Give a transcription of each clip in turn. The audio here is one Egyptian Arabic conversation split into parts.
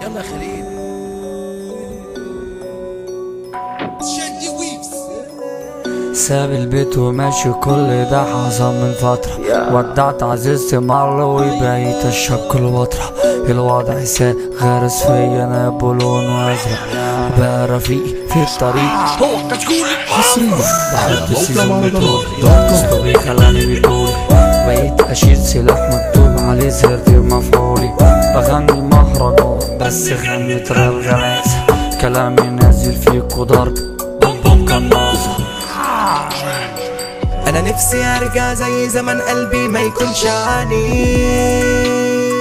يلا خليل ساب البيت وماشي كل ده حصل من فترة ودعت عزيزتي مرة وبقيت اشرب كل فترة الوضع ساء غرس فيا انا بلون وازرق بقى رفيقي في الطريق هو كشكول حصريا على عرفت موقع السيزون مهرجانات بتقول دوت كوم اسلوبي خلاني بيطولي بقيت اشيل سلاح مكتوب عليه زرتي مفعولي بغني مهرجان بس غني راب غلاسة كلامي نازل فيكو ضرب بوم بوم قناصة انا نفسي ارجع زي زمن قلبي ما يكونش عنيد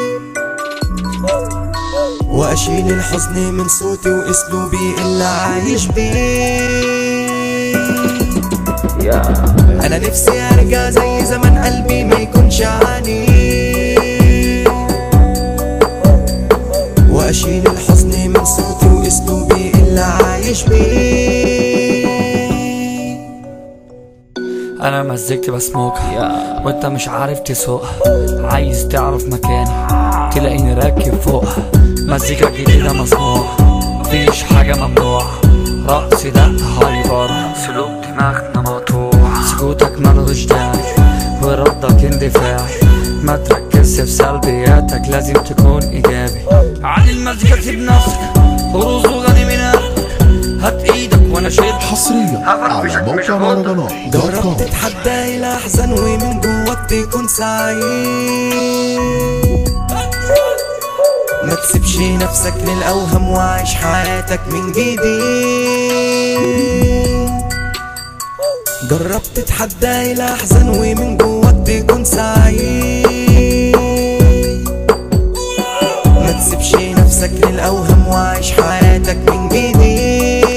واشيل الحزن من صوتي واسلوبي اللي عايش بيه انا نفسي ارجع زي زمن قلبي ما يكونش عنيد واشيل الحزن من صوتي واسلوبي اللي عايش بيه انا مزجت بسموكها وانت مش عارف تسوقها عايز تعرف مكاني تلاقيني راكب فوقها مزيكا جديدة مسموعة مفيش حاجة ممنوعة رقص ده هايبر سلوك دماغنا مقطوع سكوتك ملغوش داعي وردك اندفاعي ما تركزش في سلبياتك لازم تكون ايجابي علي المزيكا سيب نفسك خروج وغني من قلبك هات ايدك وانا شد حصريا على موقع مهرجانات دوت كوم جربت تتحدى الى احزان ومن جواك تكون سعيد ما تسيبش نفسك للاوهام وعيش حياتك من جديد جربت تتحدى الى احزان ومن جواك تكون سعيد ما تسيبش نفسك للاوهام وعيش حياتك من جديد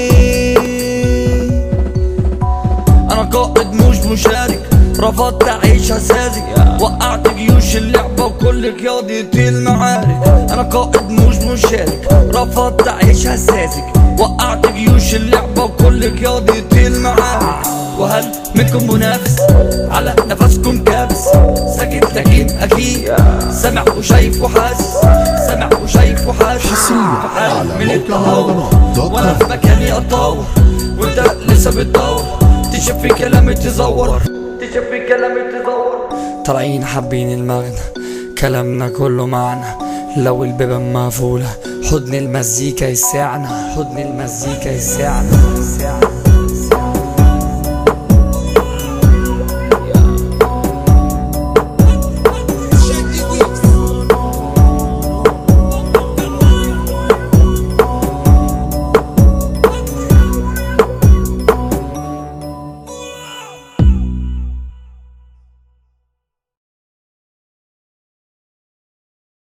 انا قائد مش مشارك رفضت اعيش اساسي وقعت جيوش اللعبة وكل قيادتي المعارك انا قائد مش مشارك رفضت اعيش اساسي وقعت جيوش اللعبة وكل قيادتي المعارك وهل منكم منافس على نفسكم كابس ساكت لكن اكيد سامع وشايف وحاسس سامع وشايف وحاسس حصريا فحال على من موقع التهور مهرجانات دوت وانا كوم في مكاني اتطور وانت لسه بتدور تشوف في كلامي تزور تشوف في كلامي تزور طالعين حابين المغنى كلامنا كله معنى لو البيبان مقفولة حضن المزيكا يسعنا حضن المزيكا يسعنا يسعنا